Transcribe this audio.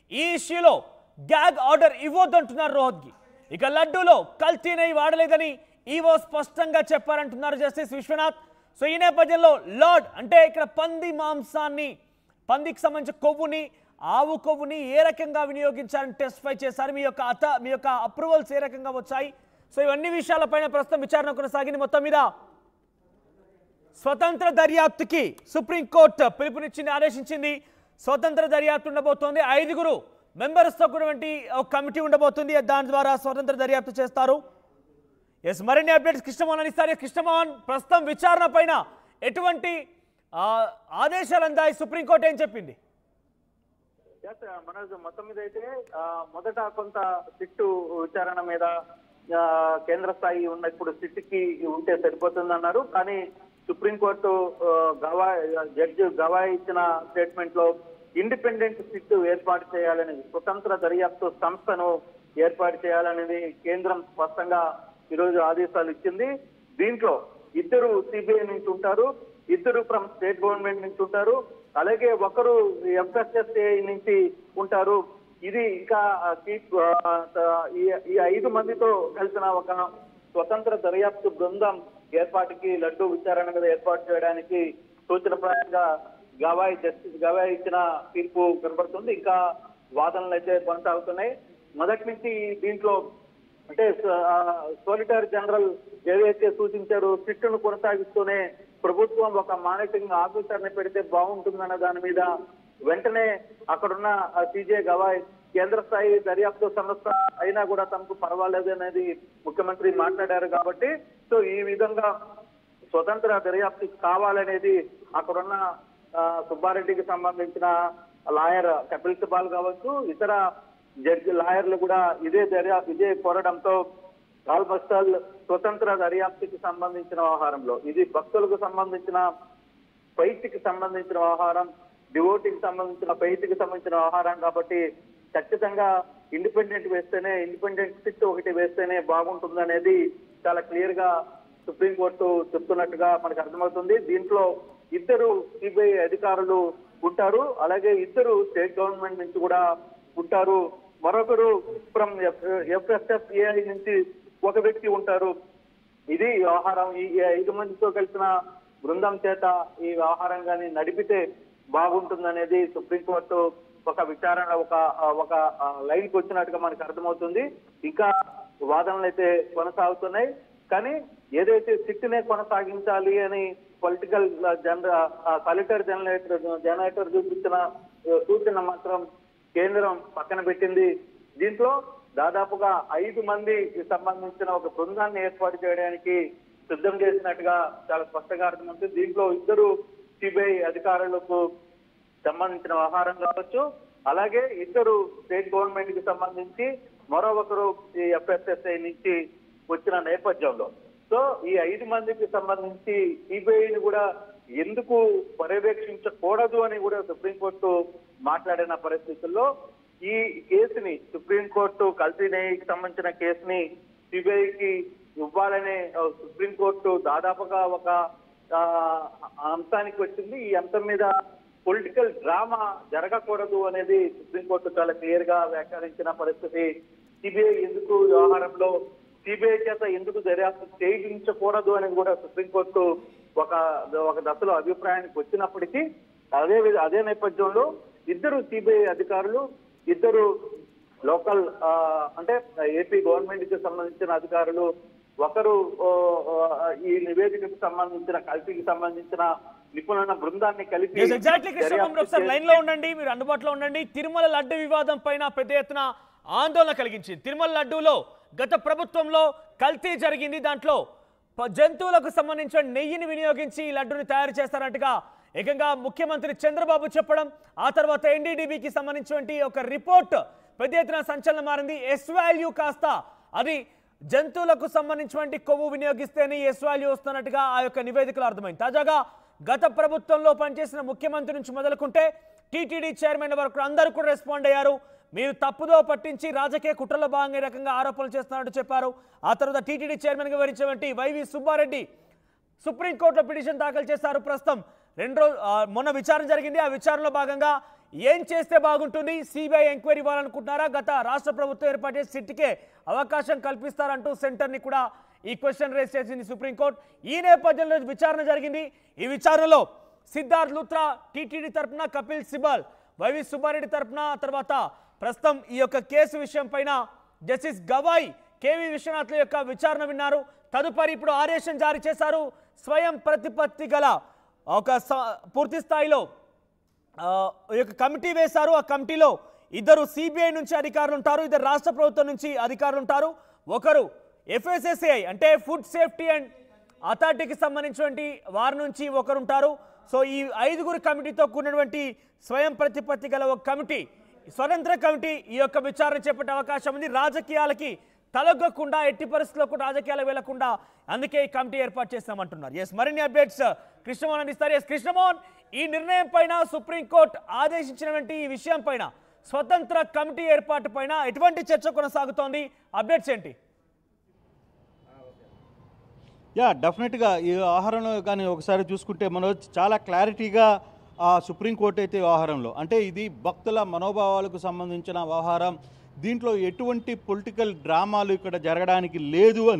ఈ ఇష్యూలో gag order ఇవ్వొద్దంటున్నారు Rohatgi ఇక లడ్డూలో కల్తీ నెయ్యి వాడలేదని ఈవో స్పష్టంగా చెప్పారంటున్నారు జస్టిస్ విశ్వనాథ్ సో ఈ నేపథ్యంలో లార్డ్ అంటే ఇక్కడ పంది మాంసాన్ని పందికి సంబంధించిన కొవ్వుని ఆవు కొవ్వుని ఏ రకంగా వినియోగించాలని టెస్టిఫై చేశారు మీ యొక్క అత మీ యొక్క అప్రూవల్స్ ఏ రకంగా వచ్చాయి సో ఇవన్నీ విషయాలపైన ప్రస్తుతం విచారణ కొనసాగింది మొత్తం మీద స్వతంత్ర దర్యాప్తుకి సుప్రీంకోర్టు పిలుపునిచ్చింది ఆదేశించింది స్వతంత్ర దర్యాప్తు ఉండబోతోంది ఐదుగురు మెంబర్స్తో కూడినటువంటి ఒక కమిటీ ఉండబోతుంది దాని ద్వారా స్వతంత్ర దర్యాప్తు చేస్తారు ఎస్ మరిన్ని అప్డేట్స్ కృష్ణమోహన్ అందిస్తారు కృష్ణమోహన్ ప్రస్తుతం విచారణ పైన ఎటువంటి ఆ, ఆదేశాలు అందాయి సుప్రీంకోర్టు ఏం చెప్పింది Yes, మనోజ్ మొత్తం మీద అయితే ఆ, మొదట కొంత సిట్టు విచారణ మీద ఆ, కేంద్ర స్థాయి ఉన్న ఇప్పుడు సిట్కి ఉంటే సరిపోతుందన్నారు కానీ సుప్రీంకోర్టు ఆ, గవా జడ్జి గవాయి ఇచ్చిన స్టేట్మెంట్ లో ఇండిపెండెంట్ సిట్ ఏర్పాటు చేయాలని స్వతంత్ర దర్యాప్తు సంస్థను ఏర్పాటు చేయాలనేది కేంద్రం స్పష్టంగా ఈరోజు ఆదేశాలు ఇచ్చింది దీంట్లో ఇద్దరు సిబిఐ నుంచి ఉంటారు ఇద్దరు ఫ్రమ్ స్టేట్ గవర్నమెంట్ నుంచి ఉంటారు అలాగే ఒకరు ఎఫ్ఎస్ఎస్ఏ నుంచి ఉంటారు ఇది ఇంకా ఆ, కీప్ ఆ, ఈ ఈ ఐదు మందితో కలిసిన ఒక స్వతంత్ర దర్యాప్తు బృందం ఏర్పాటుకి లడ్డు విచారణ మీద ఏర్పాటు చేయడానికి సూచనప్రాయంగా గవాయి జస్టిస్ గవాయి ఇచ్చిన తీర్పు కనబడుతుంది ఇంకా వాదనలు అయితే కొనసాగుతున్నాయి మొదటి నుంచి దీంట్లో అంటే సోలిటర్ జనరల్ ఏదైతే సూచించారో సిట్టును కొనసాగిస్తూనే ప్రభుత్వం ఒక మానిటరింగ్ ఆఫీసర్ ని పెడితే బాగుంటుందన్న దాని మీద వెంటనే అక్కడున్న సిజే గవాయ్ కేంద్ర స్థాయి దర్యాప్తు సంస్థ అయినా కూడా తమకు పర్వాలేదు అనేది ముఖ్యమంత్రి మాట్లాడారు కాబట్టి సో ఈ విధంగా స్వతంత్ర దర్యాప్తు కావాలనేది అక్కడున్న ఆ, సుబ్బారెడ్డికి సంబంధించిన లాయర్ కపిల్ సిబాల్ కావచ్చు ఇతర జడ్జి లాయర్లు కూడా ఇదే దర్యా ఇదే కోరడంతో ఆల్మోస్ట్ ఆల్ స్వతంత్ర దర్యాప్తుకి సంబంధించిన వ్యవహారంలో ఇది భక్తులకు సంబంధించిన పైతికి సంబంధించిన వ్యవహారం డివోటీకి సంబంధించిన పైతికి సంబంధించిన వ్యవహారం కాబట్టి ఖచ్చితంగా ఇండిపెండెంట్ వేస్తేనే ఇండిపెండెంట్ సిట్ ఒకటి వేస్తేనే బాగుంటుంది అనేది చాలా క్లియర్ గా సుప్రీంకోర్టు చెప్తున్నట్టుగా మనకు అర్థమవుతుంది దీంట్లో ఇద్దరు సిబిఐ అధికారులు ఉంటారు అలాగే ఇద్దరు స్టేట్ గవర్నమెంట్ నుంచి కూడా ఉంటారు మరొకరు ఫ్రమ్ ఎఫ్ఎస్ఎఫ్ఏఐ నుంచి ఒక వ్యక్తి ఉంటారు ఇది వ్యవహారం ఈ ఈ ఐదు మందితో కలిసిన బృందం చేత ఈ వ్యవహారంగాని నడిపితే బాగుంటుందనేది సుప్రీంకోర్టు ఒక విచారణ ఒక ఒక లైన్ కి వచ్చినట్టుగా మనకు అర్థమవుతుంది ఇంకా వాదనలు అయితే కొనసాగుతున్నాయి కానీ ఏదైతే సిట్టునే కొనసాగించాలి అని political general collector generator generator చూపించిన ఆ, సూచన మాత్రం కేంద్రం పక్కన పెట్టింది దీంట్లో దాదాపుగా ఐదు మందికి సంబంధించిన ఒక బృందాన్ని ఏర్పాటు చేయడానికి సిద్ధం చేసినట్టుగా చాలా స్పష్టంగా అర్థమవుతుంది దీంట్లో ఇద్దరు సిబిఐ అధికారులకు సంబంధించిన వ్యవహారం కావచ్చు అలాగే ఇద్దరు స్టేట్ గవర్నమెంట్ కి సంబంధించి మరో ఒకరు ఈ ఎఫ్ఎస్ఎస్ఐ నుంచి వచ్చిన నేపథ్యంలో సో ఈ ఐదు మందికి సంబంధించి సిబిఐని కూడా ఎందుకు పర్యవేక్షించకూడదు అని కూడా సుప్రీంకోర్టు మాట్లాడిన పరిస్థితుల్లో ఈ కేసుని సుప్రీంకోర్టు కల్తీ నెయ్యికి సంబంధించిన కేసుని సిబిఐకి ఇవ్వాలనే ఆ, సుప్రీంకోర్టు దాదాపుగా ఒక ఆ, అంశానికి వచ్చింది ఈ అంశం మీద పొలిటికల్ డ్రామా జరగకూడదు అనేది సుప్రీంకోర్టు చాలా క్లియర్ గా వ్యాఖ్యానించిన పరిస్థితి సిబిఐ ఎందుకు వ్యవహారంలో సిబిఐ చేత ఎందుకు దర్యాప్తు చేయించకూడదు అనేది కూడా సుప్రీంకోర్టు ఒక ఒక దశలో అభిప్రాయానికి వచ్చినప్పటికీ అదే విధ- అదే నేపథ్యంలో ఇద్దరు సిబిఐ అధికారులు ఇద్దరు లోకల్ ఆ, అంటే ఏపీ గవర్నమెంట్ కి సంబంధించిన అధికారులు ఒకరు ఓ, ఓ, ఈ నివేదికకు సంబంధించిన కల్తీకి సంబంధించిన నిపుణుల బృందాన్ని కలిపి ఎగ్జాక్ట్లీ కృష్ణ దర్యాప్తు ఒకసారి చేసి- లైన్ లో ఉండండి మీరు అందుబాటులో ఉండండి తిరుమల లడ్డు వివాదం పైన పెద్ద ఎత్తున ఆందోళన కలిగించింది తిరుమల లడ్డూలో గత ప్రభుత్వంలో కల్తీ జరిగింది దాంట్లో ప- జంతువులకు సంబంధించిన నెయ్యిని వినియోగించి ఈ లడ్డుని తయారు చేస్తారంటగా ఏకంగా ముఖ్యమంత్రి చంద్రబాబు చెప్పడం ఆ తర్వాత ఎన్డీడీబీకి సంబంధించినటువంటి ఒక రిపోర్ట్ పెద్ద ఎత్తున సంచలనం మారింది ఎస్ వాల్యూ కాస్త అది జంతువులకు సంబంధించినటువంటి కొవ్వు వినియోగిస్తేనే ఎస్ వాల్యూ వస్తున్నట్టుగా ఆ యొక్క నివేదికలో అర్థమైంది తాజాగా గత ప్రభుత్వంలో పనిచేసిన ముఖ్యమంత్రి నుంచి మొదలుకుంటే టీటీడీ చైర్మన్ వరకు అందరూ కూడా రెస్పాండ్ అయ్యారు మీరు తప్పుదో పట్టించి రాజకీయ కుట్రలో భాగంగా ఈ రకంగా ఆరోపణలు చేస్తున్నట్టు చెప్పారు ఆ తర్వాత టీటీడీ చైర్మన్గా వివరించినటువంటి వైవి సుబ్బారెడ్డి సుప్రీంకోర్టులో పిటిషన్ దాఖలు చేశారు ప్రస్తుతం రెండు రోజు ఆ, మొన్న విచారణ జరిగింది ఆ విచారణలో భాగంగా ఏం చేస్తే బాగుంటుంది సిబిఐ ఎంక్వైరీ ఇవ్వాలనుకుంటున్నారా గత రాష్ట్ర ప్రభుత్వం ఏర్పాటు చేసి సిట్కే అవకాశం కల్పిస్తారంటూ సెంటర్ని కూడా ఈ క్వశ్చన్ రేస్ చేసింది సుప్రీంకోర్టు ఈ నేపథ్యంలో విచారణ జరిగింది ఈ విచారణలో సిద్ధార్థ్ లూత్రా టీటీడీ తరపున కపిల్ సిబల్ వైవి సుబ్బారెడ్డి తరపున తర్వాత ప్రస్తుతం ఈ యొక్క కేసు విషయం పైన జస్టిస్ గవాయ్ కేవీ విశ్వనాథ్ల యొక్క విచారణ విన్నారు తదుపరి ఇప్పుడు ఆదేశం జారీ చేశారు స్వయం ప్రతిపత్తి గల ఒక స- పూర్తి స్థాయిలో ఆ, ఈ యొక్క కమిటీ వేశారు ఆ కమిటీలో ఇద్దరు సిబిఐ నుంచి అధికారులు ఉంటారు ఇద్దరు రాష్ట్ర ప్రభుత్వం నుంచి అధికారులు ఉంటారు ఒకరు ఎఫ్ఎస్ఎస్ఐ అంటే ఫుడ్ సేఫ్టీ అండ్ అథారిటీకి సంబంధించినటువంటి వారి నుంచి ఒకరు ఉంటారు సో ఈ ఐదుగురు కమిటీతో కూడినటువంటి స్వయం ప్రతిపత్తి గల ఒక కమిటీ స్వతంత్ర కమిటీ ఈ యొక్క విచారణ చేపట్టే అవకాశం ఉంది రాజకీయాలకి తలొగ్గకుండా ఎట్టి పరిస్థితుల్లో కూడా రాజకీయాలకు వెళ్లకుండా అందుకే ఈ కమిటీ ఏర్పాటు చేస్తామంటున్నారు ఎస్ మరిన్ని అప్డేట్స్ కృష్ణమోహన్ అందిస్తారు ఎస్ కృష్ణమోహన్ ఈ నిర్ణయం పైన సుప్రీంకోర్టు ఆదేశించినటువంటి ఈ విషయం పైన స్వతంత్ర కమిటీ ఏర్పాటు పైన ఎటువంటి చర్చ కొనసాగుతోంది అప్డేట్స్ ఏంటి యా డెఫినెట్గా ఈ వ్యవహారంలో కానీ ఒకసారి చూసుకుంటే మనోజ్ చాలా క్లారిటీగా ఆ సుప్రీంకోర్టు అయితే వ్యవహారంలో అంటే ఇది భక్తుల మనోభావాలకు సంబంధించిన వ్యవహారం దీంట్లో ఎటువంటి పొలిటికల్ డ్రామాలు ఇక్కడ జరగడానికి లేదు అని